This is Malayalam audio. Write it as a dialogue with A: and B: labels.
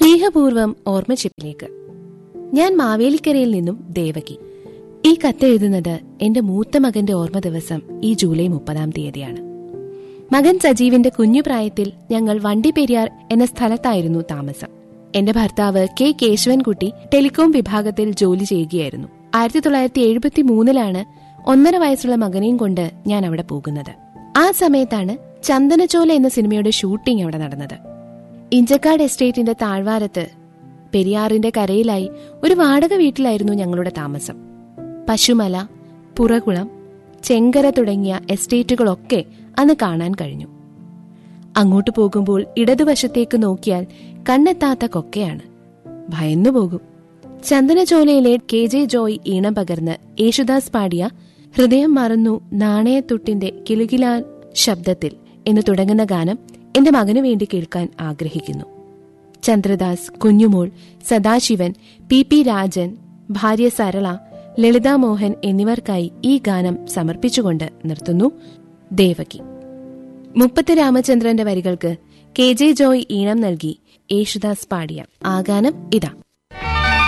A: സ്നേഹപൂർവം ഓർമ്മച്ചിപ്പിലേക്ക് ഞാൻ മാവേലിക്കരയിൽ നിന്നും ദേവകി ഈ കത്തെഴുതുന്നത് എന്റെ മൂത്ത മകന്റെ ഓർമ്മ ദിവസം ഈ ജൂലൈ മുപ്പതാം തീയതിയാണ് മകൻ സജീവിന്റെ കുഞ്ഞുപ്രായത്തിൽ ഞങ്ങൾ വണ്ടിപ്പെരിയാർ എന്ന സ്ഥലത്തായിരുന്നു താമസം എന്റെ ഭർത്താവ് കെ കേശവൻകുട്ടി ടെലികോം വിഭാഗത്തിൽ ജോലി ചെയ്യുകയായിരുന്നു ആയിരത്തി തൊള്ളായിരത്തി എഴുപത്തി മൂന്നിലാണ് ഒന്നര വയസ്സുള്ള മകനെയും കൊണ്ട് ഞാൻ അവിടെ പോകുന്നത് ആ സമയത്താണ് ചന്ദനച്ചോല എന്ന സിനിമയുടെ ഷൂട്ടിംഗ് അവിടെ നടന്നത് ഇഞ്ചക്കാട് എസ്റ്റേറ്റിന്റെ താഴ്വാരത്ത് പെരിയാറിന്റെ കരയിലായി ഒരു വാടക വീട്ടിലായിരുന്നു ഞങ്ങളുടെ താമസം പശുമല പുറകുളം ചെങ്കര തുടങ്ങിയ എസ്റ്റേറ്റുകളൊക്കെ അന്ന് കാണാൻ കഴിഞ്ഞു അങ്ങോട്ട് പോകുമ്പോൾ ഇടതുവശത്തേക്ക് നോക്കിയാൽ കണ്ണെത്താത്ത കൊക്കയാണ് ഭയന്നു പോകും ചന്ദനചോലയിലെ കെ ജെ ജോയ് ഈണം പകർന്ന് യേശുദാസ് പാടിയ ഹൃദയം മറന്നു നാണയത്തുട്ടിന്റെ കിലുകിലാൻ ശബ്ദത്തിൽ എന്ന് തുടങ്ങുന്ന ഗാനം എന്റെ മകനു വേണ്ടി കേൾക്കാൻ ആഗ്രഹിക്കുന്നു ചന്ദ്രദാസ് കുഞ്ഞുമോൾ സദാശിവൻ പി പി രാജൻ ഭാര്യ സരള ലളിതാ മോഹൻ എന്നിവർക്കായി ഈ ഗാനം സമർപ്പിച്ചുകൊണ്ട് നിർത്തുന്നു ദേവകി മുപ്പത്തി രാമചന്ദ്രന്റെ വരികൾക്ക് കെ ജെ ജോയ് ഈണം നൽകി യേശുദാസ് പാടിയ ആ ഗാനം ഇതാ